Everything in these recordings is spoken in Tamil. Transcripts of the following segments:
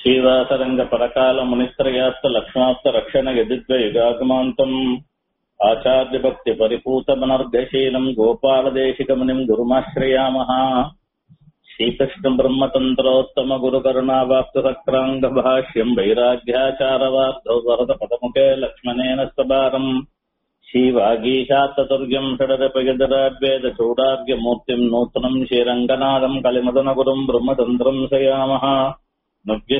श्रीवासरङ्गपरकालमुनित्रयास्तलक्ष्मास्तरक्षणयदिद्वयुगागमान्तम् आचार्यभक्तिपरिपूतमनर्घशीलम् गोपालदेशिकमुनिम् गुरुमाश्रयामः श्रीकृष्णम् ब्रह्मतन्त्रोत्तमगुरुकरुणावाप्तसक्राङ्गभाष्यम् वैराग्याचारवार्धौ वरदपदमुखे लक्ष्मणेन स्तबारम् श्रीवागीशात्ततुर्यम् षडरपयदराड्वेदचूडार्यमूर्तिम् नूतनम् श्रीरङ्गनाथम् कलिमदनगुरुम् ब्रह्मतन्त्रम् शयामः नव्यः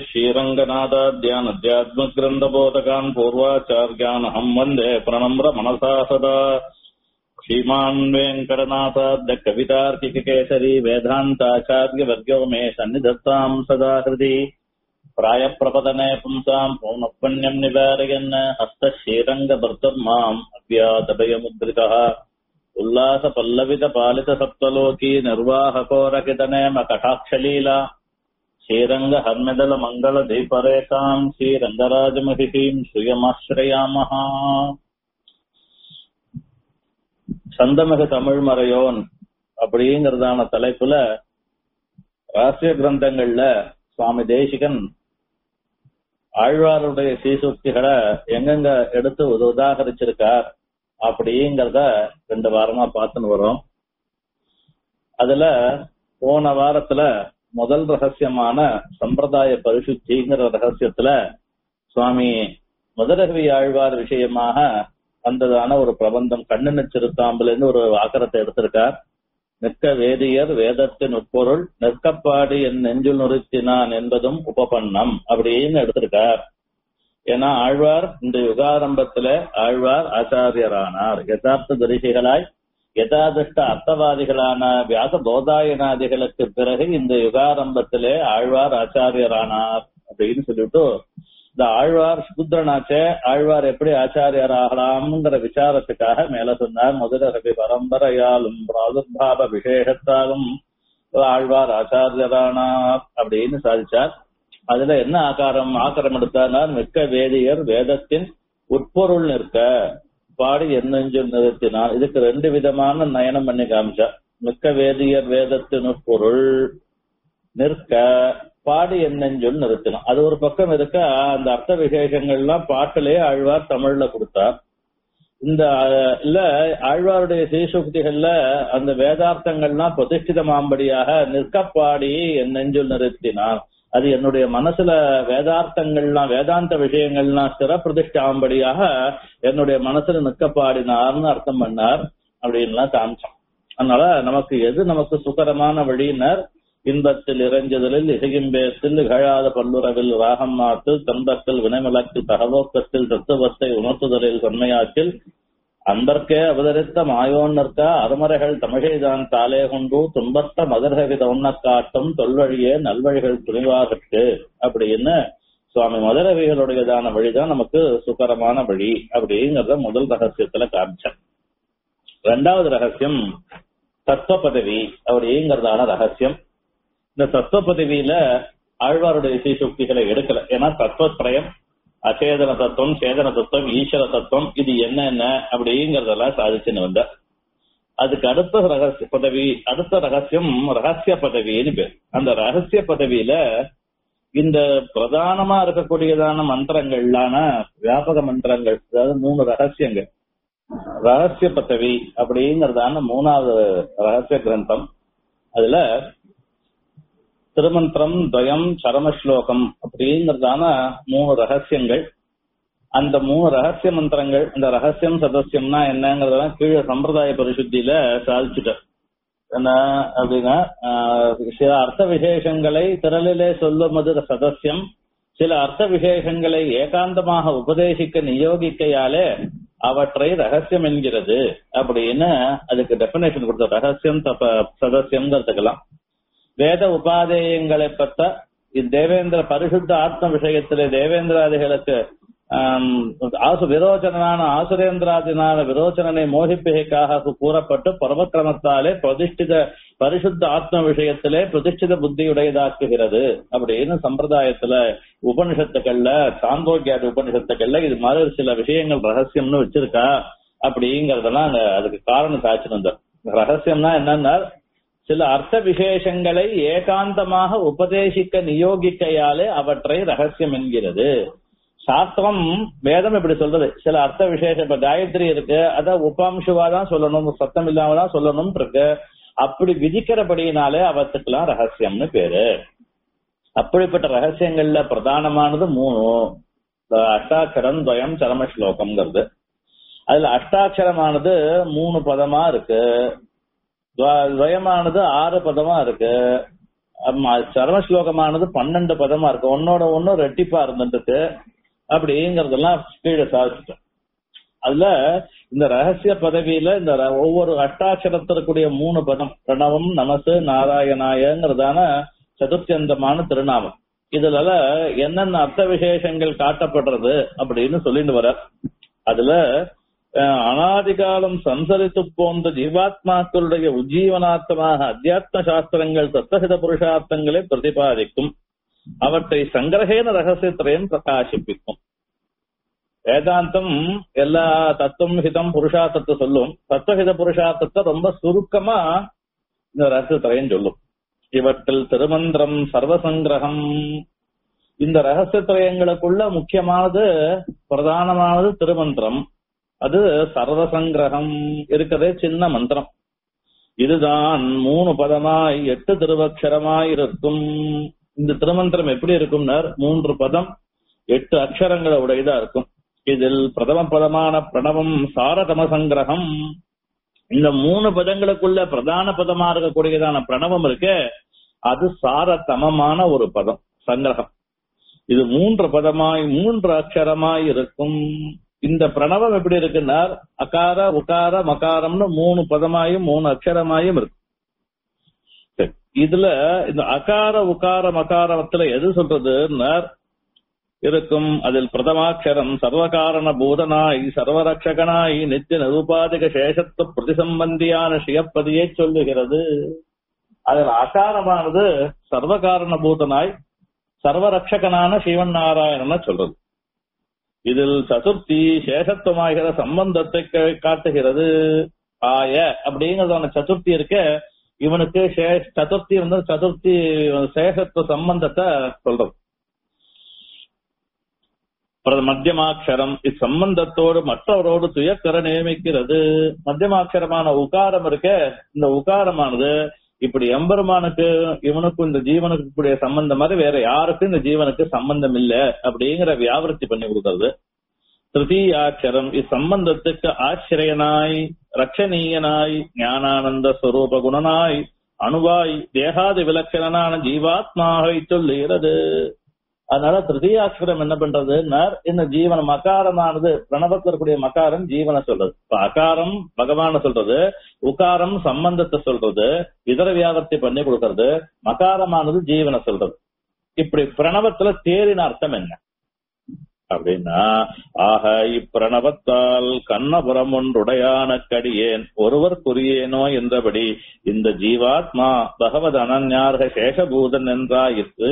श्रीरङ्गनाथाद्यानध्यात्मग्रन्थबोधकान् पूर्वाचार्यानहम् वन्दे प्रणम्र मनसा सदा श्रीमान् वेङ्कटनाथाद्य कवितार्किककेसरी वेदान्ताचार्यवर्गो मे सन्निधत्ताम् सदा हृदि प्रायप्रपदने पुंसाम् पौनःपुण्यम् निवारयन् हस्तश्रीरङ्गभर्तर्माम् अव्यातभयमुद्रितः उल्लासपल्लवितपालितसप्तलोकी निर्वाहकोरकितनेम कटाक्षलीला श्रीरङ्गहर्मिदलमङ्गलदीपरेखाम् श्रीरङ्गराजमहिषीम् श्रियमाश्रयामः சந்தமிகு தமிழ் மறையோன் அப்படிங்கிறதான தலைப்புல ராசிய கிரந்தங்கள்ல சுவாமி தேசிகன் ஆழ்வாருடைய சீசுக்திகளை எங்கெங்க எடுத்து உதாகரிச்சிருக்கார் அப்படிங்கிறத ரெண்டு வாரமா பார்த்துன்னு வரோம் அதுல போன வாரத்துல முதல் ரகசியமான சம்பிரதாய பரிசுத்திங்கிற ரகசியத்துல சுவாமி முதலகவி ஆழ்வார் விஷயமாக வந்ததான ஒரு பிரபந்தம் கண்ணு சிறுத்தாம்புலன்னு ஒரு ஆக்கரத்தை எடுத்திருக்கார் நிற்க வேதியர் வேதத்தின் உட்பொருள் நிற்கப்பாடி என் நெஞ்சுள் நிறுத்தினான் என்பதும் உபபண்ணம் அப்படின்னு எடுத்திருக்கார் ஏன்னா ஆழ்வார் இந்த யுகாரம்பத்துல ஆழ்வார் ஆச்சாரியரானார் யதார்த்த தரிசிகளாய் யதாதிஷ்ட அர்த்தவாதிகளான வியாச போதாயனாதிகளுக்கு பிறகு இந்த யுகாரம்பத்திலே ஆழ்வார் ஆச்சாரியரானார் அப்படின்னு சொல்லிட்டு இந்த ஆழ்வார் சுத்ரனாச்சே ஆழ்வார் எப்படி ஆச்சாரியர் ஆகலாம்ங்கிற விசாரத்துக்காக மேல சொன்னார் முதல ரவி பரம்பரையாலும் பிராதுர்பாவ விசேஷத்தாலும் ஆழ்வார் ஆச்சாரியரானார் அப்படின்னு சாதிச்சார் அதுல என்ன ஆகாரம் ஆக்காரம் எடுத்தார் மிக்க வேதியர் வேதத்தின் உட்பொருள் நிற்க பாடி என்னெஞ்சும் நிறுத்தினார் இதுக்கு ரெண்டு விதமான நயனம் பண்ணி காமிச்சா மிக்க வேதியர் வேதத்தின் உட்பொருள் நிற்க பாடி என்னெஞ்சொல் நிறுத்தினோம் அது ஒரு பக்கம் இருக்க அந்த அர்த்த விசேஷங்கள்லாம் பாட்டிலே ஆழ்வார் தமிழ்ல கொடுத்தார் இந்த இல்ல ஆழ்வாருடைய சீசுக்திகள்ல அந்த வேதார்த்தங்கள்லாம் பிரதிஷ்டிதமாம்படியாக நிற்கப்பாடி என் நெஞ்சுல் நிறுத்தினார் அது என்னுடைய மனசுல வேதார்த்தங்கள்லாம் வேதாந்த விஷயங்கள்லாம் ஸ்திர பிரதிஷ்டாம்படியாக என்னுடைய மனசுல நிற்கப்பாடினார்னு அர்த்தம் பண்ணார் அப்படின்லாம் காமிச்சோம் அதனால நமக்கு எது நமக்கு சுகரமான வழியினர் இன்பத்தில் இறைஞ்சதலில் இசைகிம்பேத்தில் இகழாத பல்லுறவில் ராகம் மாத்தில் தன்பத்தில் வினைமலத்தில் தகவோக்கத்தில் தத்துவத்தை உணர்த்துதலில் தொன்மையாற்றில் அன்பர்க்கே அவதரித்த மாயோன்னர்க்கா அருமறைகள் தமிழைதான் தாலே கொண்டு துன்பத்த மதுரகவித உண்ணக்காட்டும் தொல்வழியே நல்வழிகள் துணிவாகட்டு அப்படின்னு சுவாமி மதுரவிகளுடையதான வழிதான் நமக்கு சுகரமான வழி அப்படிங்கறத முதல் ரகசியத்துல காமிச்சேன் ரெண்டாவது ரகசியம் தத்துவ பதவி அப்படிங்கறதான ரகசியம் இந்த தத்துவ பதவியில ஆழ்வாருடைய சீசுக்திகளை எடுக்கல ஏன்னா தத்துவத்ரயம் அச்சேதன தத்துவம் சேதன தத்துவம் ஈஸ்வர தத்துவம் இது என்னென்ன அப்படிங்கறதெல்லாம் சாதிச்சுன்னு வந்த அதுக்கு அடுத்த ரகசிய பதவி அடுத்த ரகசியம் ரகசிய பதவின்னு பேர் அந்த ரகசிய பதவியில இந்த பிரதானமா இருக்கக்கூடியதான மந்திரங்கள்லான வியாபக மந்திரங்கள் அதாவது மூணு ரகசியங்கள் ரகசிய பதவி அப்படிங்கறதான மூணாவது ரகசிய கிரந்தம் அதுல திருமந்திரம் துவயம் சரமஸ்லோகம் அப்படிங்கிறதான மூணு ரகசியங்கள் அந்த மூணு ரகசிய மந்திரங்கள் இந்த ரகசியம் சதசியம்னா என்னங்கிறதெல்லாம் கீழே சம்பிரதாய பரிசுத்தியில சாதிச்சுட்டார் என்ன அப்படின்னா சில அர்த்த விசேஷங்களை திரளிலே சொல்லுவது சதசியம் சில அர்த்த விசேஷங்களை ஏகாந்தமாக உபதேசிக்க நியோகிக்கையாலே அவற்றை ரகசியம் என்கிறது அப்படின்னு அதுக்கு டெபினேஷன் கொடுத்த ரகசியம் தப்ப சதசியம்ங்கிறதுக்கெல்லாம் வேத உபாதேயங்களை பற்ற தேவேந்திர பரிசுத்த ஆத்ம விஷயத்திலே தேவேந்திராதிகளுக்கு ஆசு விரோச்சனான ஆசுரேந்திராதினான விரோச்சனனை மோகிப்பிகைக்காக கூறப்பட்டு பரமக்கிரமத்தாலே பிரதிஷ்டித பரிசுத்த ஆத்ம விஷயத்திலே பிரதிஷ்டித புத்தியுடையதாக்குகிறது அப்படின்னு சம்பிரதாயத்துல உபனிஷத்துக்கள்ல சாந்தோக்கியாதி உபனிஷத்துக்கள்ல இது மாதிரி சில விஷயங்கள் ரகசியம்னு வச்சிருக்கா அப்படிங்கறதெல்லாம் அதுக்கு காரணம் சாட்சி வந்தார் ரகசியம்னா என்னன்னா சில அர்த்த விசேஷங்களை ஏகாந்தமாக உபதேசிக்க நியோகிக்கையாலே அவற்றை ரகசியம் என்கிறது சாஸ்திரம் வேதம் இப்படி சொல்றது சில அர்த்த விசேஷம் இப்ப காயத்ரி இருக்கு அத உபாம்சுவா தான் சொல்லணும் சத்தம் இல்லாம தான் சொல்லணும் இருக்கு அப்படி விதிக்கிறபடியினாலே அவத்துக்கெல்லாம் ரகசியம்னு பேரு அப்படிப்பட்ட ரகசியங்கள்ல பிரதானமானது மூணு இந்த அஷ்டாட்சரம் துவயம் சரம ஸ்லோகம்ங்கிறது அதுல அஷ்டாட்சரமானது மூணு பதமா இருக்கு துவ- துவயமானது ஆறு பதமா இருக்கு ஆமா, சரம ஸ்லோகமானது பன்னெண்டு பதமா இருக்கு ஒன்னோட ஒன்னு ரெட்டிப்பா இருந்துட்டு அப்படிங்கறதெல்லாம் கீழே சாதிச்சிட்டோம் அதுல இந்த ரகசிய பதவியில இந்த ர- ஒவ்வொரு அஷ்டாட்சரத்திற்குரிய மூணு பதம் பிரணவம் நமசு நாராயணாயங்கிறதான சதுர்த்தியந்தமான திருநாமம் இதுல என்னென்ன அர்த்த விசேஷங்கள் காட்டப்படுறது அப்படின்னு சொல்லிட்டு வர அதுல அஹ், அனாதிகாலம் சம்சரித்து போன்ற ஜீவாத்மாக்களுடைய உஜ்ஜீவனார்த்தமாக அத்தியாத்ம சாஸ்திரங்கள் தத்தகித புருஷார்த்தங்களை பிரதிபாதிக்கும் அவற்றை சங்கிரகேன ரகசியத்திரையும் பிரகாசிப்பிக்கும் வேதாந்தம் எல்லா தத்துவம் ஹிதம் புருஷார்த்தத்தை சொல்லும் தத்துவஹித புருஷார்த்தத்தை ரொம்ப சுருக்கமா இந்த ரகசியத்திரையும் சொல்லும் இவற்றில் திருமந்திரம் சர்வசங்கிரகம் இந்த ரகசியத்திரயங்களுக்குள்ள முக்கியமானது பிரதானமானது திருமந்திரம் அது சர்வசங்கிரகம் இருக்கிறதே சின்ன மந்திரம் இதுதான் மூணு பதமாய் எட்டு திருவக்ஷரமாய் இருக்கும் இந்த திருமந்திரம் எப்படி இருக்கும்னார் மூன்று பதம் எட்டு அக்ஷரங்களை உடையதா இருக்கும் இதில் பிரதம பதமான பிரணவம் சாரதம சங்கிரகம் இந்த மூணு பதங்களுக்குள்ள பிரதான பதமா இருக்கக்கூடியதான பிரணவம் இருக்கு அது சாரதமமான ஒரு பதம் சங்கிரகம் இது மூன்று பதமாய் மூன்று அக்ஷரமாய் இருக்கும் இந்த பிரணவம் எப்படி இருக்குன்னா அகார உகார மகாரம்னு மூணு பதமாயும் மூணு அக்ஷரமாயும் இருக்கு சரி. இதுல இந்த அகார உகார மகாரத்துல எது சொல்றதுன்னா இருக்கும் அதில் பிரதமாட்சரம் சர்வகாரண பூதனாய் சர்வரட்சகனாய் நித்திய நிருபாதிக சேஷத்துவ பிரதிசம்பந்தியான சியப்பதியை சொல்லுகிறது அதில் அகாரமானது சர்வகாரண பூதனாய் சர்வரட்சகனான சிவன் நாராயணன சொல்றது இதில் சதுர்த்தி சேஷத்துவமாகிற சம்பந்தத்தை கா- காட்டுகிறது ஆய அப்படிங்கறதான சதுர்த்தி இருக்க இவனுக்கு சே- சதுர்த்தி வந்து சதுர்த்தி சேஷத்துவ சம்பந்தத்தை சொல்றது பிறகு மத்தியமாட்சரம் இச்சம்பந்தத்தோடு மற்றவரோடு துயக்கர நியமிக்கிறது மத்தியமாட்சரமான உகாரம் இருக்க இந்த உகாரமானது இப்படி எம்பெருமானுக்கு இவனுக்கும் இந்த ஜீவனுக்கு கூடிய சம்பந்தம் மாதிரி வேற யாருக்கும் இந்த ஜீவனுக்கு சம்பந்தம் இல்ல அப்படிங்கிற வியாபிருத்தி பண்ணி கொடுக்கறது திருத்தீயாட்சரம் இச்சம்பந்தத்துக்கு ஆசிரியனாய் ரட்சணீயனாய் ஞானானந்த ஸ்வரூப குணனாய் அணுவாய் தேகாதி விலட்சணனான ஜீவாத்மாக சொல்லுகிறது அதனால திருத்தீயாட்சரம் என்ன பண்றதுன்னா இந்த ஜீவன மகாரமானது பிரணவத்தில் இருக்கக்கூடிய மகாரம் ஜீவனை சொல்றது இப்ப அகாரம் பகவான சொல்றது உகாரம் சம்பந்தத்தை சொல்றது இதர வியாபத்தை பண்ணி கொடுக்கறது மகாரமானது ஜீவனை சொல்றது இப்படி பிரணவத்துல தேரின அர்த்தம் என்ன அப்படின்னா ஆக இப்பிரணவத்தால் கண்ணபுரம் ஒன்றுடையான கடியேன் ஒருவர் குறியேனோ என்றபடி இந்த ஜீவாத்மா பகவத் அனன்யார்க சேஷபூதன் என்றாயிற்று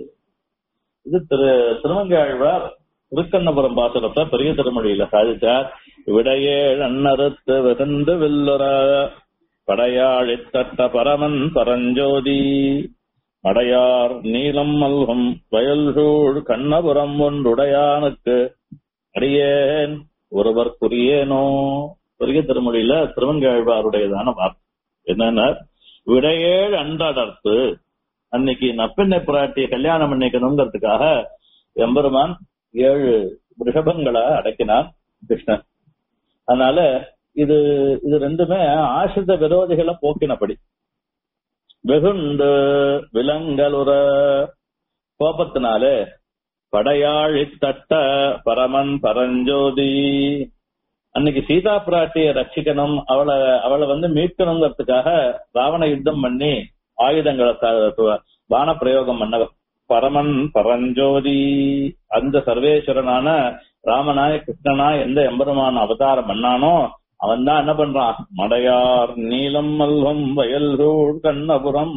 இது திரு திருமங்காழ்வார் திருக்கண்ணபுரம் பாசுரத்தை பெரிய திருமொழியில சாதித்தார் விடையேழ் அன்னறுத்து வெகுந்து வில்லுற படையாழித்தட்ட பரமன் பரஞ்சோதி மடையார் நீலம் மல்கும் வயல்சூழ் கண்ணபுரம் ஒன்றுடையானுக்கு அடியேன் ஒருவர் குறியேனோ பெரிய திருமொழியில திருமங்காழ்வாருடையதான வார்த்தை என்னன்னா விடையேழ் அன்றடர்த்து அன்னைக்கு நப்பெண்ணை பிராட்டிய கல்யாணம் பண்ணிக்கணுங்கிறதுக்காக எம்பெருமான் ஏழு ரிஷபங்களை அடக்கினான் கிருஷ்ணன் அதனால இது இது ரெண்டுமே ஆசிரித விரோதிகளை போக்கினபடி வெகுண்டு விலங்கலுற கோபத்தினாலே படையாழி தட்ட பரமன் பரஞ்சோதி அன்னைக்கு சீதா பிராட்டியை ரட்சிக்கணும் அவளை அவளை வந்து மீட்கணுங்கிறதுக்காக ராவண யுத்தம் பண்ணி ஆயுதங்களை த- பான பிரயோகம் பண்ணவர் பரமன் பரஞ்சோதி அந்த சர்வேஸ்வரனான ராமனாய கிருஷ்ணனா எந்த எம்பெருமான அவதாரம் பண்ணானோ அவன் தான் என்ன பண்றான் மடையார் நீலம் மல்வம் வயல்சூழ் கண்ணபுரம்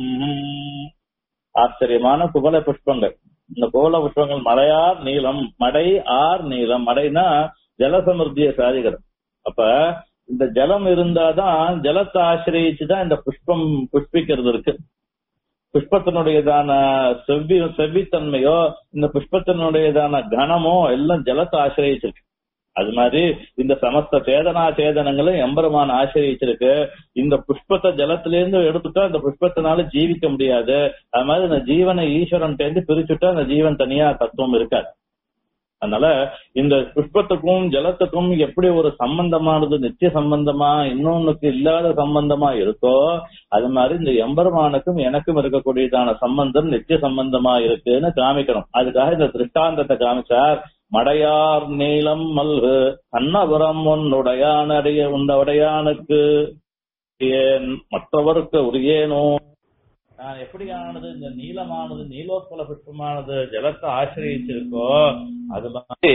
ஆச்சரியமான குவல புஷ்பங்கள் இந்த குவல புஷ்பங்கள் மடையார் நீலம் மடை ஆர் நீலம் மடைனா ஜலசமிருத்திய சாதிகள் அப்ப இந்த ஜலம் இருந்தாதான் ஜலத்தை ஆசிரியிச்சுதான் இந்த புஷ்பம் புஷ்பிக்கிறது இருக்கு புஷ்பத்தினுடையதான செவ்வி செவ்வித்தன்மையோ இந்த புஷ்பத்தினுடையதான கனமோ எல்லாம் ஜலத்தை ஆசிரியிச்சிருக்கு அது மாதிரி இந்த சமஸ்த சேதனா சேதனங்களும் எம்பெருமான் ஆசிரியிச்சிருக்கு இந்த புஷ்பத்தை ஜலத்திலேருந்து எடுத்துட்டா இந்த புஷ்பத்தினால ஜீவிக்க முடியாது அது மாதிரி இந்த ஜீவனை ஈஸ்வரன் இருந்து பிரிச்சுட்டா அந்த ஜீவன் தனியா தத்துவம் இருக்காது அதனால இந்த புஷ்பத்துக்கும் ஜலத்துக்கும் எப்படி ஒரு சம்பந்தமானது நித்திய சம்பந்தமா இன்னொன்னுக்கு இல்லாத சம்பந்தமா இருக்கோ அது மாதிரி இந்த எம்பெருமானுக்கும் எனக்கும் இருக்கக்கூடியதான சம்பந்தம் நித்திய சம்பந்தமா இருக்குன்னு காமிக்கணும் அதுக்காக இந்த திருஷ்டாந்தத்தை காமிச்சார் மடையார் நீளம் மல்கு கண்ணபுரம் உன்னுடையானடைய உண்டவுடையானுக்கு ஏன் மற்றவருக்கு உரியேனோ நான் எப்படியானது இந்த நீளமானது நீலோத்பல புஷ்பமானது ஜலத்தை ஆசிரியச்சிருக்கோ அது மாதிரி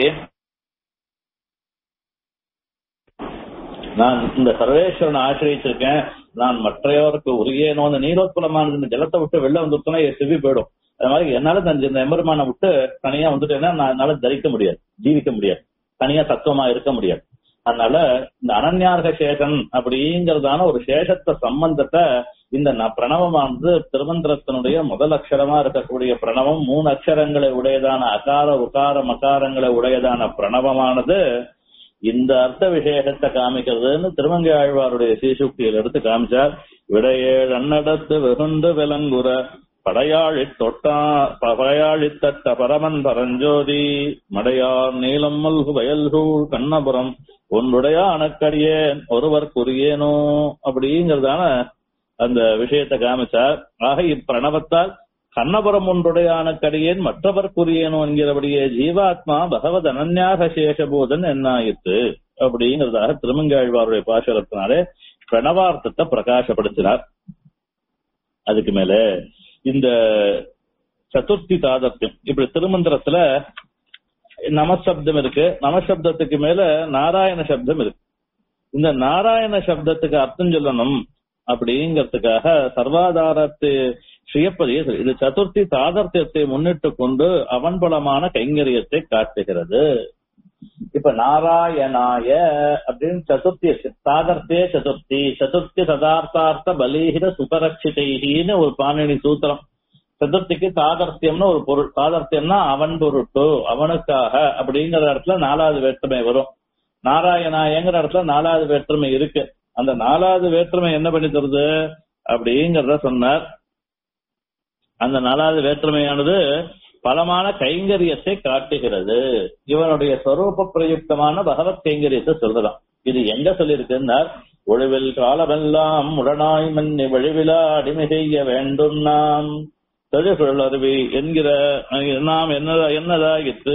நான் இந்த சர்வேஸ்வரனை ஆசிரியச்சிருக்கேன் நான் மற்றையோருக்கு உரியேனோ இந்த நீலோத்பலமானது இந்த ஜலத்தை விட்டு வெளில வந்துட்டோம்னா செவி போயிடும் அது மாதிரி என்னால இந்த இந்த எம்பெருமானை விட்டு தனியா வந்துட்டேன்னா நான் என்னால தரிக்க முடியாது ஜீவிக்க முடியாது தனியா தத்துவமா இருக்க முடியாது அதனால இந்த அனன்யார்க சேஷன் அப்படிங்கறதான ஒரு சேஷத்த சம்பந்தத்தை இந்த ந- பிரணவமானது திருமந்திரத்தினுடைய முதல் அக்ஷரமா இருக்கக்கூடிய பிரணவம் மூணு அக்ஷரங்களை உடையதான அகார உகார மகாரங்களை உடையதான பிரணவமானது இந்த அர்த்த விசேஷத்தை காமிக்கிறதுன்னு திருமங்கை ஆழ்வாருடைய சீசுக்தியில் எடுத்து காமிச்சார் விடையேழ் அன்னடத்து வெகுண்டு விலங்குற படையாழி தொட்டா படையாழி தட்ட பரமன் பரஞ்சோதி மடையார் நீலம் மல்கு வயல்கூழ் கண்ணபுரம் ஒன்றுடைய அணக்கடியேன் ஒருவர் குறியேனோ அப்படிங்கறதான அந்த விஷயத்தை காமிச்சார் ஆக இப்பிரணவத்தால் கண்ணபுரம் ஒன்றுடைய அணக்கடியேன் மற்றவர் குறியேனோ என்கிறபடியே ஜீவாத்மா பகவத் அனன்யாக சேஷபோதன் என்னாயிற்று அப்படிங்கிறதாக திருமங்காழ்வாருடைய பாசுரத்தினாலே பிரணவார்த்தத்தை பிரகாசப்படுத்தினார் அதுக்கு மேல இந்த சதுர்த்தி தாதத்தியம் இப்படி திருமந்திரத்துல நமசப்தம் இருக்கு நமசப்தத்துக்கு மேல நாராயண சப்தம் இருக்கு இந்த நாராயண சப்தத்துக்கு அர்த்தம் சொல்லணும் அப்படிங்கறதுக்காக சர்வாதாரத்து சுயப்பதிய இது சதுர்த்தி தாதர்த்தியத்தை முன்னிட்டு கொண்டு அவன்பலமான கைங்கரியத்தை காட்டுகிறது இப்ப நாராயணாய அப்படின்னு சதுர்த்தி தாதர்த்தே சதுர்த்தி சதுர்த்தி சதார்த்தார்த்த பலீகித சுபரட்சிதைகின்னு ஒரு பாணினி சூத்திரம் சதுர்த்திக்கு தாதர்த்தியம்னு ஒரு பொருள் தாதர்த்தியம்னா அவன் பொருட்டு அவனுக்காக அப்படிங்கிற இடத்துல நாலாவது வேற்றுமை வரும் நாராயணாயங்கிற இடத்துல நாலாவது வேற்றுமை இருக்கு அந்த நாலாவது வேற்றுமை என்ன பண்ணி தருது அப்படிங்கறத சொன்னார் அந்த நாலாவது வேற்றுமையானது பலமான கைங்கரியத்தை காட்டுகிறது இவனுடைய ஸ்வரூப பிரயுக்தமான பகவத் கைங்கரியத்தை சொல்றதாம் இது எங்க சொல்லியிருக்குன்னா ஒழிவில் காலமெல்லாம் உடனாய் மன்னி வழிவிலா அடிமை செய்ய வேண்டும் நாம் தொழில்கள் அருவி என்கிற நாம் என்னதா என்னதாகிட்டு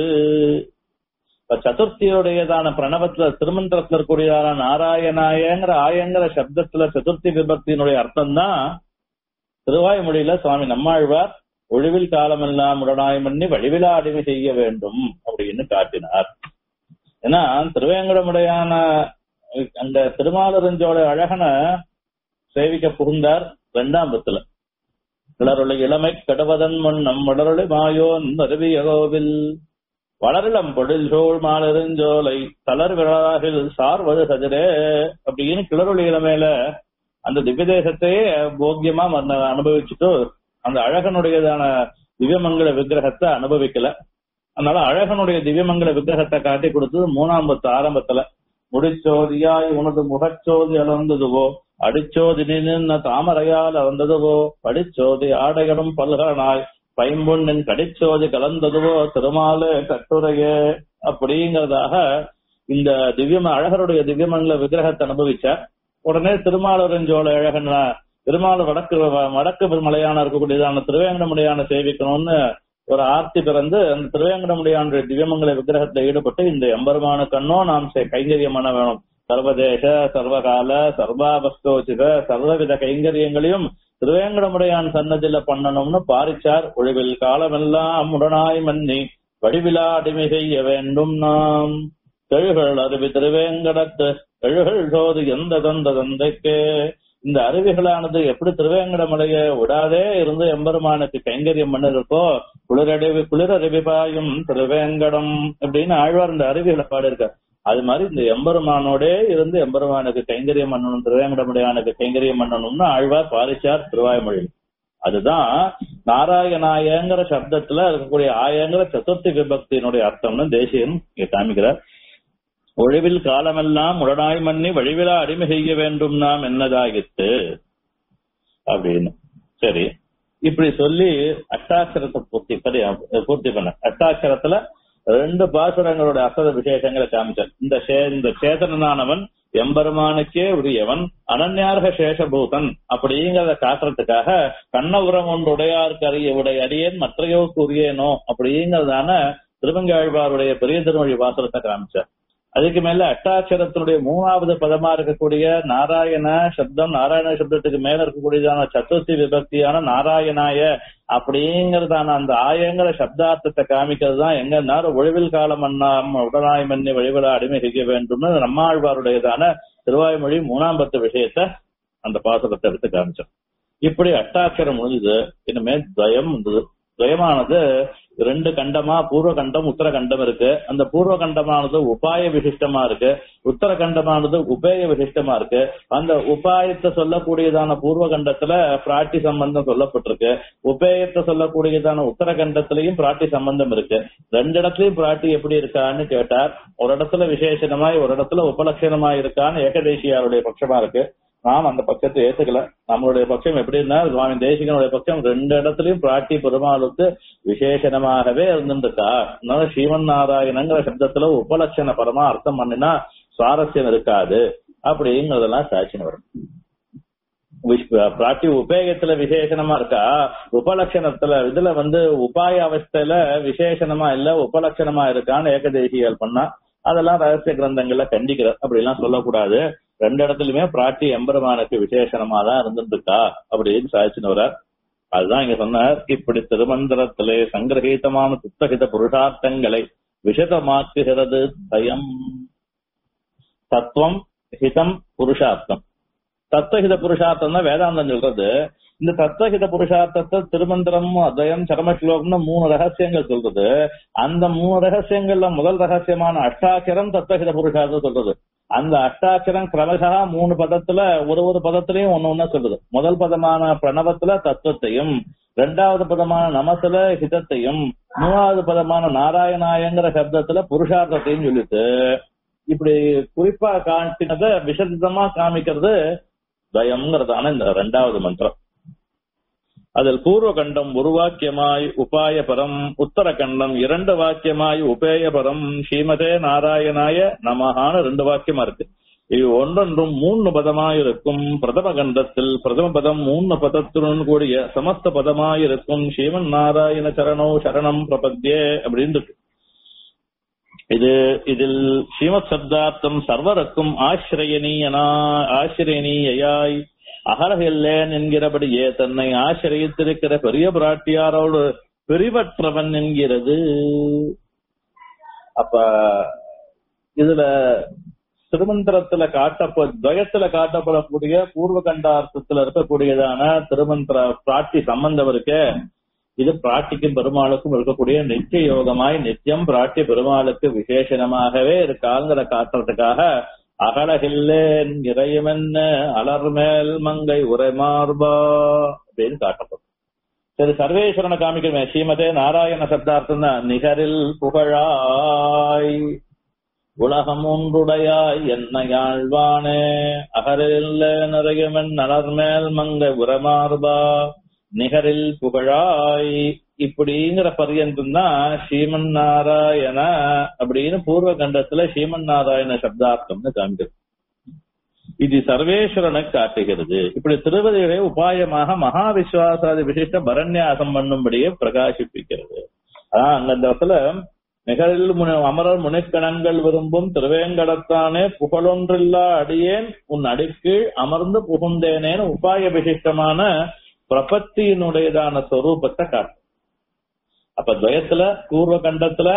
இப்ப சதுர்த்தியுடையதான பிரணவத்துல திருமந்திரத்துல இருக்கக்கூடியதான நாராயணாயங்கிற ஆயங்கிற சப்தத்துல சதுர்த்தி விபத்தினுடைய அர்த்தம் தான் திருவாய்மொழியில சுவாமி நம்மாழ்வார் ஒழிவில் காலமெல்லாம் உடனாய் பண்ணி வழிவிலா அடிமை செய்ய வேண்டும் அப்படின்னு காட்டினார் ஏன்னா திருவேங்கடமுடையான அந்த திருமாலரஞ்சோட அழகனை சேவிக்க புகுந்தார் இரண்டாம் பத்துல கிளருளை இளமை கடுவதன் முன் நம் வளருளை மாயோன் அருவியகோவில் வளரிளம் பொழில் சோழ் மாலருஞ்சோலை தளர் விழாவில் சார்வது சதிரே அப்படின்னு கிளருளை இளமையில அந்த திவ்யதேசத்தையே போக்கியமா மன்ன- அனுபவிச்சுட்டு அந்த அழகனுடையதான திவ்யமங்கல விக்கிரகத்தை அனுபவிக்கல அதனால அழகனுடைய திவ்யமங்கல விக்கிரகத்தை காட்டி கொடுத்தது மூணாம் பத்து ஆரம்பத்துல முடிச்சோதியாய் உனது முகச்சோதி அளந்ததுவோ அடிச்சோதி நின்ன தாமரையால் அளந்ததுவோ படிச்சோதி ஆடைகளும் பல்கனாய் பைம்பொன்னின் கடிச்சோதி கலந்ததுவோ திருமாலே கட்டுரையே அப்படிங்கறதாக இந்த திவ்யம அழகருடைய திவ்யமங்கல விக்கிரகத்தை அனுபவிச்சார் உடனே திருமாலரஞ்சோழ அழகன் திருமால வடக்கு வடக்கு மலையான இருக்கக்கூடியதான திருவேங்கடமுடையான சேவிக்கணும்னு ஒரு ஆர்த்தி பிறந்து அந்த திருவேங்கடமுடையான திவ்யமங்கல விக்கிரகத்துல ஈடுபட்டு இந்த எம்பெருமான கண்ணோ நாம் செ- கைங்கரியம் பண்ண வேணும் சர்வதேச சர்வகால சர்வாபஸ்தோச்சித சர்வவித கைங்கரியங்களையும் திருவேங்கடமுடையான் சன்னதியில பண்ணணும்னு பாரிச்சார் ஒழிவில் காலமெல்லாம் உடனாய் மன்னி வடிவிலா அடிமை செய்ய வேண்டும் நாம் தெழுகள் அருவி திருவேங்கடத்து தெழுகள் சோது எந்த தந்த தந்தைக்கு இந்த அருவிகளானது எப்படி திருவேங்கடமலைய விடாதே இருந்து எம்பெருமானுக்கு கைங்கரியம் பண்ணிருக்கோ குளிரடிவி குளிரருவி பாயும் திருவேங்கடம் அப்படின்னு ஆழ்வார் இந்த அருவிகளை பாடியிருக்கார் அது மாதிரி இந்த எம்பெருமானோடே இருந்து எம்பெருமானுக்கு கைங்கரியம் பண்ணணும் திருவேங்கடமுடையானுக்கு கைங்கரியம் பண்ணணும்னு ஆழ்வார் பாரிச்சார் திருவாய்மொழி அதுதான் நாராயணாயங்கிற சப்தத்துல இருக்கக்கூடிய ஆயங்கிற சதுர்த்தி விபக்தியினுடைய அர்த்தம்னு தேசியம் இங்க காமிக்கிறார் ஒழிவில் காலமெல்லாம் உடனாய் மன்னி வழிவிலா அடிமை செய்ய வேண்டும் நாம் என்னதாகித்து அப்படின்னு சரி இப்படி சொல்லி அட்டாட்சரத்தை பூர்த்தி பண்ணி பூர்த்தி பண்ண அட்டாட்சரத்துல ரெண்டு பாசுரங்களோட அர்த்த விசேஷங்களை காமிச்சார் இந்த சே- இந்த சேதனனானவன் எம்பெருமானுக்கே உரியவன் அனன்யார்க சேஷபூதன் அப்படிங்கிறத காட்டுறதுக்காக கண்ண உரம் ஒன்று உடையாருக்கு அறிய உடைய அடியேன் மற்றையோ கூறியேனோ அப்படிங்கிறதான திருவங்காழ்வாருடைய பெரிய திருமொழி வாசலத்தை காமிச்சார் அதுக்கு மேல அட்டாட்சரத்தினுடைய மூணாவது பதமா இருக்கக்கூடிய நாராயண சப்தம் நாராயண சப்தத்துக்கு மேல இருக்கக்கூடியதான சதுர்த்தி விபக்தியான நாராயணாய அப்படிங்கறதான அந்த ஆயங்கிற சப்தார்த்தத்தை காமிக்கிறது தான் எங்க நேரம் ஒழிவில் காலம் அண்ணாம் உடனாய் மண்ணி வழிவிட அடிமை செய்ய வேண்டும்னு நம்மாழ்வாருடையதான திருவாய்மொழி மூணாம் பத்து விஷயத்த அந்த பாசகத்தை எடுத்து காமிச்சோம் இப்படி அட்டாட்சரம் முடிஞ்சது இனிமே துவயம் இருந்தது துவயமானது ரெண்டு கண்டமா பூர்வ கண்டம் உத்தர கண்டம் இருக்கு அந்த பூர்வ கண்டமானது உபாய விசிஷ்டமா இருக்கு உத்தர கண்டமானது உபேய விசிஷ்டமா இருக்கு அந்த உபாயத்தை சொல்லக்கூடியதான பூர்வ கண்டத்துல பிராட்டி சம்பந்தம் சொல்லப்பட்டிருக்கு உபேயத்தை சொல்லக்கூடியதான உத்தர கண்டத்திலையும் பிராட்டி சம்பந்தம் இருக்கு ரெண்டு இடத்துலயும் பிராட்டி எப்படி இருக்கான்னு கேட்டார் ஒரு இடத்துல விசேஷனமாய் ஒரு இடத்துல உபலட்சணமாய் இருக்கான்னு ஏகதேசியாருடைய பட்சமா இருக்கு நாம் அந்த பட்சத்தை ஏத்துக்கல நம்மளுடைய பட்சம் எப்படின்னா சுவாமி தேசிகனுடைய பட்சம் ரெண்டு இடத்துலயும் பிராட்டி பெருமாளுக்கு விசேஷனமாகவே இருந்துருக்கா அதனால ஸ்ரீமன் நாராயணங்கிற சப்தத்துல உபலட்சண பரமா அர்த்தம் பண்ணினா சுவாரஸ்யம் இருக்காது அப்படிங்கறதெல்லாம் சாட்சியம் வரும் விஷ்- பிராட்டி உபேயத்துல விசேஷனமா இருக்கா உபலட்சணத்துல இதுல வந்து உபாய அவஸ்தையில விசேஷனமா இல்ல உபலட்சணமா இருக்கான்னு ஏகதேசிகள் பண்ணா அதெல்லாம் ரகசிய கிரந்தங்கள்ல கண்டிக்கிறார் அப்படி எல்லாம் சொல்லக்கூடாது ரெண்டு இடத்துலயுமே பிராட்டி எம்பெருமானுக்கு விசேஷனமா தான் இருந்துருக்கா அப்படின்னு சாதிச்சுன்னு வர்றார் அதுதான் இங்க சொன்னார் இப்படி திருமந்திரத்திலே சங்கிரகீதமான புத்தகித புருஷார்த்தங்களை விஷதமாக்குகிறது தயம் தத்துவம் ஹிதம் புருஷார்த்தம் தத்துவஹித புருஷார்த்தம் தான் வேதாந்தம் சொல்றது இந்த தத்துவஹித புருஷார்த்தத்தை திருமந்திரம் அத்வயம் சரமஸ்லோகம்னு மூணு ரகசியங்கள் சொல்றது அந்த மூணு ரகசியங்கள்ல முதல் ரகசியமான அஷ்டாட்சரம் தத்துவஹித புருஷார்த்தம் சொல்றது அந்த அஷ்டாட்சரம் கிரமசா மூணு பதத்துல ஒரு ஒரு பதத்திலையும் ஒண்ணு ஒண்ணு சொல்றது முதல் பதமான பிரணவத்துல தத்துவத்தையும் ரெண்டாவது பதமான நமத்துல ஹிதத்தையும் மூணாவது பதமான நாராயணாயங்கிற சப்தத்துல புருஷார்த்தத்தையும் சொல்லிட்டு இப்படி குறிப்பா காட்டினத விசதிதமா காமிக்கிறது தயம்ங்கிறதான இந்த ரெண்டாவது மந்திரம் அதில் பூர்வ கண்டம் ஒரு வாக்கியமாய் உபாய பரம் உத்தர கண்டம் இரண்டு வாக்கியமாய் உபேய பரம் ஸ்ரீமதே நாராயணாய நமஹான ரெண்டு வாக்கியமா இருக்கு இது ஒன்றொன்றும் மூணு பதமாயிருக்கும் பிரதம கண்டத்தில் பிரதம பதம் மூணு பதத்துடன் கூடிய சமஸ்த பதமாயிருக்கும் ஸ்ரீமன் நாராயண சரணோ சரணம் பிரபத்தியே அப்படின்னு இருக்கு இது இதில் ஸ்ரீமத் சப்தார்த்தம் சர்வருக்கும் ஆசிரியனீயனா ஆசிரியனீயாய் அகலகில்லேன் என்கிறபடியே தன்னை ஆசிரியத்திருக்கிற பெரிய பிராட்டியாரோடு பெரிவற்றவன் என்கிறது அப்ப இதுல திருமந்திரத்துல காட்டப்ப துவயத்துல காட்டப்படக்கூடிய பூர்வ கண்டார்த்தத்துல இருக்கக்கூடியதான திருமந்திர பிராட்டி சம்பந்தம் இருக்கே இது பிராட்டிக்கும் பெருமாளுக்கும் இருக்கக்கூடிய நித்திய யோகமாய் நித்தியம் பிராட்டி பெருமாளுக்கு விசேஷனமாகவே இருக்காங்கிற காட்டுறதுக்காக அகலகில்லேன் இறையுமென்ன அலர்மேல் மங்கை உரைமார்பா அப்படின்னு காட்டப்படும் சரி சர்வேஸ்வரனை காமிக்கிறமே ஸ்ரீமதே நாராயண சப்தார்த்தம் தான் நிகரில் புகழாய் உலகம் ஒன்றுடையாய் என்ன யாழ்வானே அகரில் நிறையுமென் அலர்மேல் மங்கை உரமார்பா நிகரில் புகழாய் இப்படிங்கிற பர்யந்தம் தான் ஸ்ரீமன் நாராயண அப்படின்னு பூர்வ கண்டத்துல ஸ்ரீமன் நாராயண சப்தார்த்தம்னு காமிக்கிறது இது சர்வேஸ்வரனை காட்டுகிறது இப்படி திருவதிகளை உபாயமாக மகா விஸ்வாசாதி விசிஷ்ட பரண்யாசம் பண்ணும்படியே பிரகாசிப்பிக்கிறது அதான் அங்க இந்த இடத்துல நிகழில் முனி அமரர் முனிக்கணங்கள் விரும்பும் திருவேங்கடத்தானே புகழொன்றில்லா அடியேன் உன் அடிக்கீழ் அமர்ந்து புகுந்தேனேன்னு உபாய விசிஷ்டமான பிரபத்தியினுடையதான சொரூபத்தை காட்டும் அப்ப துவயத்துல பூர்வ கண்டத்துல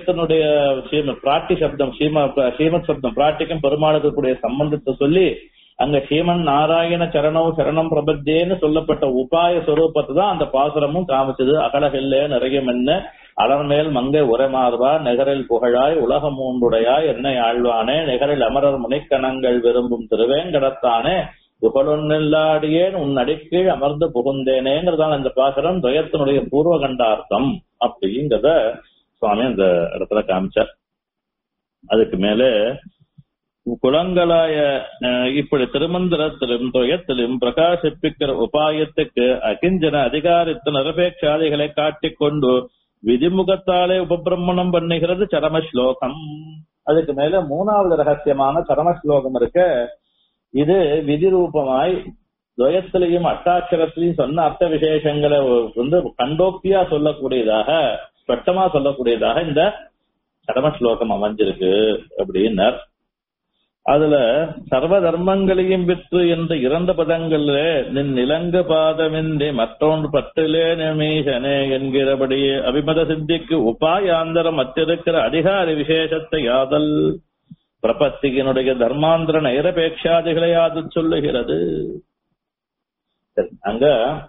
துவயத்தினுடைய ஸ்ரீம பிராட்டி சப்தம் ஸ்ரீம ஸ்ரீமத் சப்தம் பிராட்டிக்கும் பெருமாளுக்கு கூடிய சம்பந்தத்தை சொல்லி அங்க ஸ்ரீமன் நாராயண சரணோ சரணம் பிரபத்தேன்னு சொல்லப்பட்ட உபாய சொரூபத்தை தான் அந்த பாசுரமும் காமிச்சது அகலகில்லே நிறைய மென்ன அலர்மேல் மங்கை உரைமாறுவா நெகரில் புகழாய் உலகம் மூன்றுடையாய் என்னை ஆழ்வானே நெகரில் அமரர் முனைக்கணங்கள் விரும்பும் திருவேங்கடத்தானே புகழொன்னில்லாடியேன் உன் அடிக்கீழ் அமர்ந்து புகுந்தேனேங்கிறதான இந்த பாசுரம் துயத்தினுடைய பூர்வ கண்டார்த்தம் அப்படிங்கிறத சுவாமி அந்த இடத்துல காமிச்சார் அதுக்கு மேல குளங்களாய அஹ், இப்படி திருமந்திரத்திலும் துயத்திலும் பிரகாசிப்பிக்கிற உபாயத்துக்கு அகிஞ்சன அதிகாரத்து நிரபேட்சாதிகளை காட்டிக்கொண்டு விதிமுகத்தாலே உபபிரமணம் பண்ணுகிறது சரம ஸ்லோகம் அதுக்கு மேல மூணாவது ரகசியமான சரம ஸ்லோகம் இருக்க இது விதி ரூபமாய் துவயத்திலையும் அட்டாட்சரத்திலையும் சொன்ன அர்த்த விசேஷங்களை வந்து கண்டோக்தியா சொல்லக்கூடியதாக ஸ்பஷ்டமா சொல்லக்கூடியதாக இந்த சரம ஸ்லோகம் அமைஞ்சிருக்கு அப்படின்னார் அதுல சர்வ தர்மங்களையும் விற்று என்ற இரண்டு பதங்கள்ல நின் நிலங்கு பாதமின்றி மற்றொன்று பற்றிலே நிமீசனே என்கிறபடியே அபிமத சித்திக்கு உபாயாந்தரம் மற்றிருக்கிற அதிகாரி விசேஷத்தை யாதல் பிரபத்தியினுடைய தர்மாந்திர நைரபேட்சாதிகளை அது சொல்லுகிறது சரி, அங்க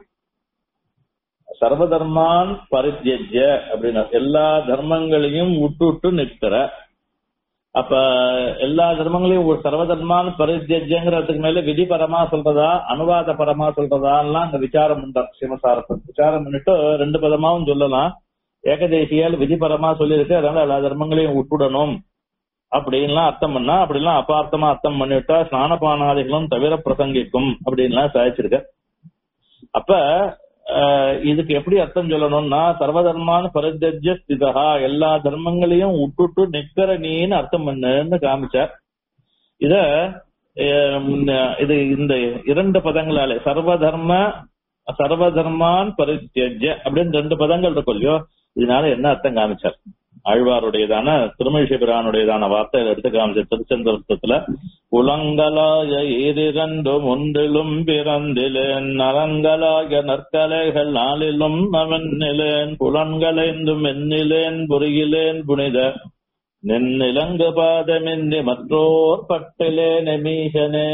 சர்வதர்மான் பரித்யஜ்ய அப்படின்னா எல்லா தர்மங்களையும் விட்டு விட்டு நிற்கிற அப்ப எல்லா தர்மங்களையும் ஒரு சர்வதர்மான் பரித்யஜ்யங்கிறதுக்கு மேல விதி பரமா சொல்றதா அனுவாத பரமா சொல்றதான்லாம் அங்க விசாரம் பண்றார் சிவசாரப்பன் விசாரம் பண்ணிட்டு ரெண்டு பதமாவும் சொல்லலாம் ஏகதேசியால் விதி பரமா சொல்லியிருக்கு அதனால எல்லா தர்மங்களையும் விட்டுடணும் அப்படின்லாம் அர்த்தம் பண்ணா அப்படிலாம் அபார்த்தமா அர்த்தம் பண்ணிவிட்டா ஸ்நானபானாதிகளும் தவிர பிரசங்கிக்கும் அப்படின்லாம் சாதிச்சிருக்க அப்ப அஹ், இதுக்கு எப்படி அர்த்தம் சொல்லணும்னா சர்வதர்மான பரித்தஜ்ய ஸ்திதா எல்லா தர்மங்களையும் விட்டுட்டு நிக்கிற நீன்னு அர்த்தம் பண்ணுன்னு காமிச்சார் இத அஹ், முன்ன- இது இந்த இரண்டு பதங்களாலே சர்வதர்ம சர்வதர்மான் பரித்தியஜ்ய அப்படின்னு ரெண்டு பதங்கள் இருக்கும் இல்லையோ இதனால என்ன அர்த்தம் காமிச்சார் ஆழ்வாருடையதான திருமழிசபிரானுடையதான வார்த்தையை எடுத்து காமிச்ச திருச்செந்தத்துல புலங்களாய ஈரிரண்டும் ஒன்றிலும் பிறந்திலேன் நலங்களாய நற்கலைகள் நாளிலும் அவனிலேன் புலன்களைந்தும் எண்ணிலேன் புரியிலேன் புனித நின்னிலங்கு பாதமின்றி மற்றோர் பட்டிலே நெமீசனே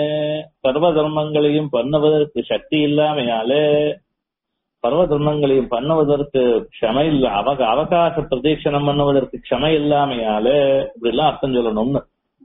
சர்வ தர்மங்களையும் பண்ணுவதற்கு சக்தி இல்லாமையாலே சர்வ தர்மங்களையும் பண்ணுவதற்கு க்ஷமை இல்ல அவக அவகாச பிரதீட்சணம் பண்ணுவதற்கு க்ஷமை இல்லாமையாலே இப்படி எல்லாம் அர்த்தம் சொல்லணும்னு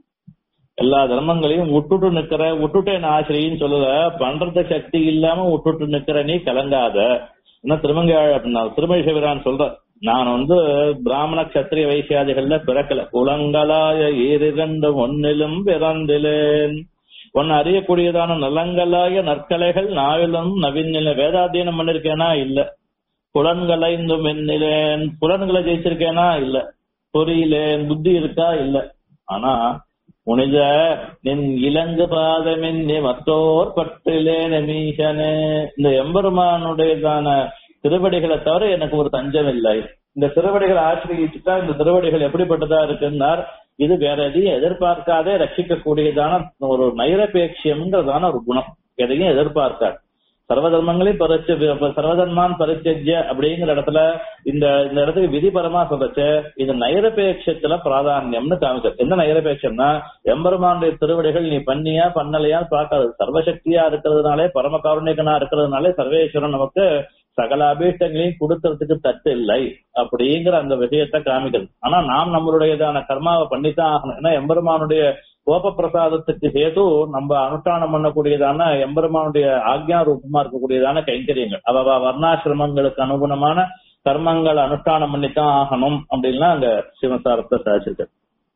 எல்லா தர்மங்களையும் விட்டுட்டு நிக்கிற விட்டுட்டேன் ஆசிரியின்னு சொல்லல பண்றது சக்தி இல்லாம விட்டுட்டு நிக்கிற நீ கலங்காத என்ன திருமங்கை அப்படின்னா திருமணி சிவரான் சொல்ற நான் வந்து பிராமண கத்திரிய வைசியாதிகள்ல பிறக்கல குலங்களாய ஈரிரண்டு ஒன்னிலும் பிறந்திலேன் உன்னை அறியக்கூடியதான நலங்களாய நற்கலைகள் நாவிலும் நவீனில வேதாத்தியனம் பண்ணிருக்கேனா இல்ல புலன்களைந்தும் எண்ணிலேன் புலன்களை ஜெயிச்சிருக்கேனா இல்ல பொறியிலேன் புத்தி இருக்கா இல்ல ஆனா புனித நின் இலங்கு பாதமின்னி மற்றோர் பட்டிலே நமீசனே இந்த எம்பெருமானுடையதான திருவடிகளை தவிர எனக்கு ஒரு தஞ்சம் இல்லை இந்த திருவடிகளை ஆசிரியச்சுட்டா இந்த திருவடிகள் எப்படிப்பட்டதா இருக்குன்னார் இது வேற எதையும் எதிர்பார்க்காதே ரட்சிக்கக்கூடியதான ஒரு நைரபேட்சியம்ங்கிறதான ஒரு குணம் எதையும் எதிர்பார்க்காது சர்வதர்மங்களையும் பரிச்சு சர்வதர்மான் பரித்தஜ்ய அப்படிங்கிற இடத்துல இந்த இந்த இடத்துக்கு விதிபரமா சொல்றச்சு இது நைரபேட்சத்துல பிராதானியம்னு காமிச்சது என்ன நைரபேட்சம்னா எம்பெருமானுடைய திருவடிகள் நீ பண்ணியா பண்ணலையான்னு பார்க்காது சர்வசக்தியா இருக்கிறதுனாலே பரம காருணிகனா இருக்கிறதுனாலே சர்வேஸ்வரன் நமக்கு சகல அபீஷ்டங்களையும் கொடுக்கறதுக்கு தட்டு இல்லை அப்படிங்கிற அந்த விஷயத்தை காமிக்கிறது ஆனா நாம் நம்மளுடையதான கர்மாவை பண்ணித்தான் ஆகணும் ஏன்னா எம்பெருமானுடைய கோப பிரசாதத்துக்கு ஹேது நம்ம அனுஷ்டானம் பண்ணக்கூடியதான எம்பெருமானுடைய ஆக்ஞா ரூபமா இருக்கக்கூடியதான கைங்கரியங்கள் அவ வர்ணாசிரமங்களுக்கு அனுகுணமான கர்மங்கள் அனுஷ்டானம் பண்ணித்தான் ஆகணும் அப்படின்னா அங்க சிவசாரத்தை சாதிச்சிருக்கு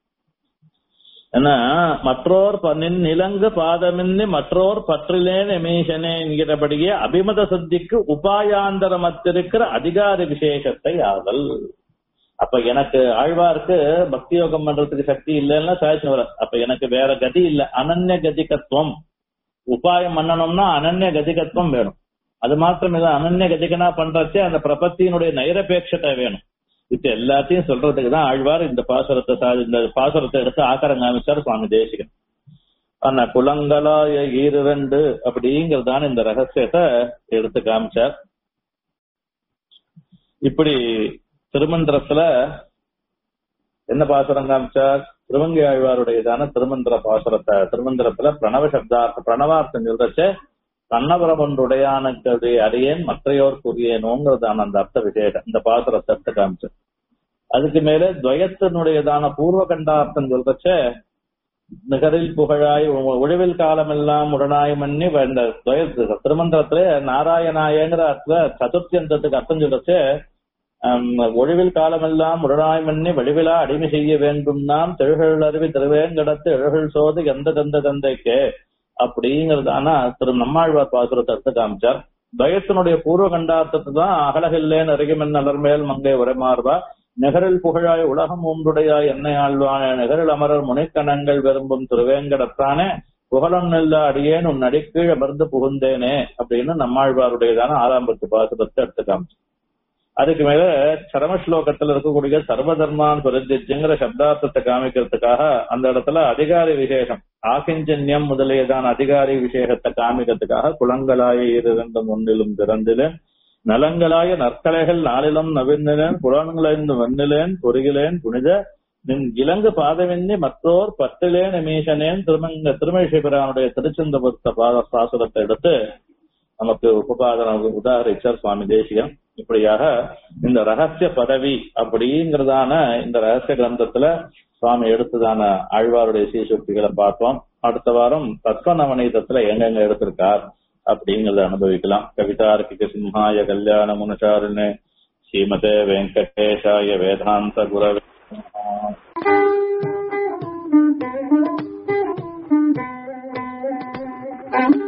ஏன்னா மற்றோர் நின் நிலங்கு பாதமின்னி மற்றோர் பற்றிலேன் எமீசனே என்கிறபடியே அபிமத சத்திக்கு உபாயாந்தரமத்திருக்கிற அதிகார விசேஷத்தை ஆதல் அப்ப எனக்கு ஆழ்வாருக்கு பக்தி யோகம் பண்றதுக்கு சக்தி இல்லைன்னா சாய்ச்சி வர அப்ப எனக்கு வேற கதி இல்ல அனன்ய கதிகத்துவம் உபாயம் பண்ணணும்னா அனன்ய கதிகத்துவம் வேணும் அது மாத்திரம் இல்ல அனன்ய கதிகனா பண்றச்சே அந்த பிரபத்தியினுடைய நைரபேட்சத்தை வேணும் இது எல்லாத்தையும் சொல்றதுக்கு தான் ஆழ்வார் இந்த பாசுரத்தை சா- இந்த பாசுரத்தை எடுத்து ஆக்கரம் காமிச்சார் சுவாமி தேசிகன் ஆனா குலங்களாய ஈரிரண்டு அப்படிங்கிறதான இந்த ரகசியத்தை எடுத்து காமிச்சார் இப்படி திருமந்திரத்துல என்ன பாசுரம் காமிச்சார் திருவங்கி ஆழ்வாருடையதான திருமந்திர பாசுரத்தை திருமந்திரத்துல பிரணவ சப்தார்த்த பிரணவார்த்தம் சொல்றச்சு கண்ணபுரம் ஒன்றுடையானுக்கு அறியேன் மற்றையோர் புரியேனோங்கிறதான அந்த அர்த்த விசேஷம் இந்த பாசுரத்தை எடுத்து காமிச்சு அதுக்கு மேல துவயத்தினுடையதான பூர்வ கண்டார்த்தம் சொல்றச்ச நிகரில் புகழாய் ஒ- ஒழிவில் காலமெல்லாம் உடனாய் மன்னி இந்த துவய திருமந்திரத்துல நாராயணாயங்கிற அர்த்த சதுர்த்தியந்தத்துக்கு அர்த்தம் சொல்றச்சு ஆம், ஒழிவில் காலமெல்லாம் உடனாய் மன்னி வழிவிலா அடிமை செய்ய வேண்டும் நாம் தெழுகள் அருவி திருவேங்கடத்து எழுகள் சோது எந்த தந்த தந்தைக்கு அப்படிங்கிறது ஆனா திரு நம்மாழ்வார் பாசுரத்தை எடுத்து காமிச்சார் துவயத்தினுடைய பூர்வ கண்டார்த்தத்தை தான் அகலகில்லேன் அருகிமென் அலர்மேல் மங்கை உரைமார்வா நெகரில் புகழாய் உலகம் ஒன்றுடையாய் என்னை ஆழ்வான நெகரில் அமரர் முனைக்கணங்கள் விரும்பும் திருவேங்கடத்தானே புகழம் நெல்ல அடியேன் உன் அடிக்கீழ் அமர்ந்து புகுந்தேனே அப்படின்னு நம்மாழ்வாருடையதான ஆறாம் பத்து பாசுரத்தை எடுத்து காமிச்சு அதுக்கு மேல சரம ஸ்லோகத்துல இருக்கக்கூடிய சர்வதர்மான் பிரதிஜங்கிற சப்தார்த்தத்தை காமிக்கிறதுக்காக அந்த இடத்துல அதிகாரி விசேஷம் ஆகிஞ்சன்யம் முதலியதான அதிகாரி விசேஷத்தை காமிக்கிறதுக்காக குளங்களாய இரண்டும் ஒன்றிலும் திறந்திலேன் நலங்களாய நற்கலைகள் நாளிலும் நவிர்ந்திலேன் புலன்களைந்து வண்ணிலேன் பொருகிலேன் புனித நின் இலங்கு பாதமென்னி மற்றோர் பத்திலேன் எமீசனேன் திருமங்க திருமழிசைபிரானுடைய திருச்செந்தபுரத்த பாத பாசுரத்தை எடுத்து நமக்கு உபபாதன உதாகரிச்சார் சுவாமி தேசியம் இப்படியாக இந்த ரகசிய பதவி அப்படிங்கிறதான இந்த ரகசிய கிரந்தத்துல சுவாமி எடுத்ததான ஆழ்வாருடைய சீசுக்திகளை பார்த்தோம் அடுத்த வாரம் தத்துவ நவநீதத்துல எங்கெங்க எடுத்திருக்கார் அப்படிங்கறத அனுபவிக்கலாம் கவிதார்க்கிக சிம்ஹாய கல்யாண முனசாரிணே ஸ்ரீமதே வெங்கடேஷாய வேதாந்த குரவே நமஹ.